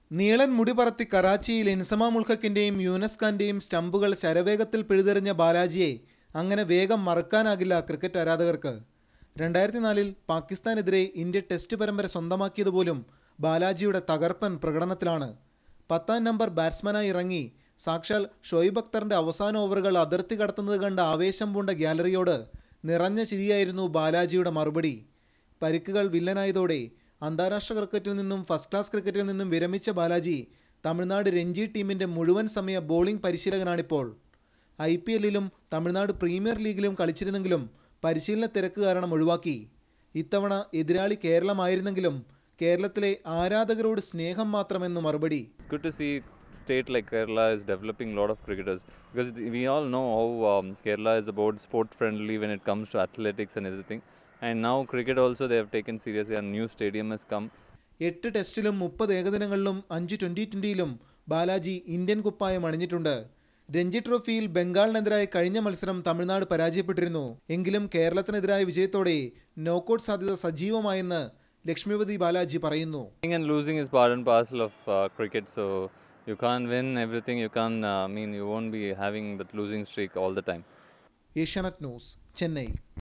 നീളൻ മുടി പറത്തി കറാച്ചിയിൽ ഇൻസമ മുൾഹക്കിന്റെയും യൂനസ് ഖാന്റെയും സ്റ്റമ്പുകൾ ശരവേഗത്തിൽ പിഴുതെറിഞ്ഞ ബാലാജിയെ അങ്ങനെ വേഗം മറക്കാനാകില്ല ക്രിക്കറ്റ് ആരാധകർക്ക് രണ്ടായിരത്തി നാലിൽ പാകിസ്ഥാനെതിരെ ഇന്ത്യ ടെസ്റ്റ് പരമ്പര സ്വന്തമാക്കിയതുപോലും ബാലാജിയുടെ തകർപ്പൻ പ്രകടനത്തിലാണ് പത്താം നമ്പർ ബാറ്റ്സ്മാനായി ഇറങ്ങി സാക്ഷാൽ ഷോയിബ് അക്തറിന്റെ അവസാന ഓവറുകൾ അതിർത്തി കടത്തുന്നത് കണ്ട ആവേശം പൂണ്ട ഗ്യാലറിയോട് നിറഞ്ഞ ചിരിയായിരുന്നു ബാലാജിയുടെ മറുപടി പരിക്കുകൾ വില്ലനായതോടെ അന്താരാഷ്ട്ര ക്രിക്കറ്റിൽ നിന്നും ഫസ്റ്റ് ക്ലാസ് ക്രിക്കറ്റിൽ നിന്നും വിരമിച്ച ബാലാജി തമിഴ്നാട് രഞ്ജി ടീമിന്റെ മുഴുവൻ സമയ ബോളിംഗ് പരിശീലകനാണിപ്പോൾ ഐ പി എല്ലിലും തമിഴ്നാട് പ്രീമിയർ ലീഗിലും കളിച്ചിരുന്നെങ്കിലും പരിശീലന തിരക്ക് കാരണം ഒഴിവാക്കി ഇത്തവണ എതിരാളി കേരളമായിരുന്നെങ്കിലും കേരളത്തിലെ ആരാധകരോട് സ്നേഹം മാത്രമെന്നു മറുപടി It's good to see state like Kerala is developing a lot of cricketers because th- we all know how um, Kerala is about sport friendly when it comes to athletics and everything. And now cricket also they have taken seriously. A new stadium has come. എട്ട് ടെസ്റ്റിലും മുപ്പത് ഏകദിനങ്ങളിലും അഞ്ച് twenty ട്വൻ്റിയിലും Balaji Indian കുപ്പായം അണിഞ്ഞിട്ടുണ്ട് രഞ്ജി ട്രോഫിയിൽ ബംഗാളിനെതിരായ കഴിഞ്ഞ മത്സരം തമിഴ്നാട് പരാജയപ്പെട്ടിരുന്നു എങ്കിലും കേരളത്തിനെതിരായ വിജയത്തോടെ നോക്കൌട്ട് സാധ്യത സജീവമായെന്ന് ലക്ഷ്മിപതി ബാലാജി പറയുന്നു Winning and losing is part and parcel of uh, cricket. So you can't win everything. You can't. Uh, I mean, you won't be having that losing streak all the time. Asianet news Chennai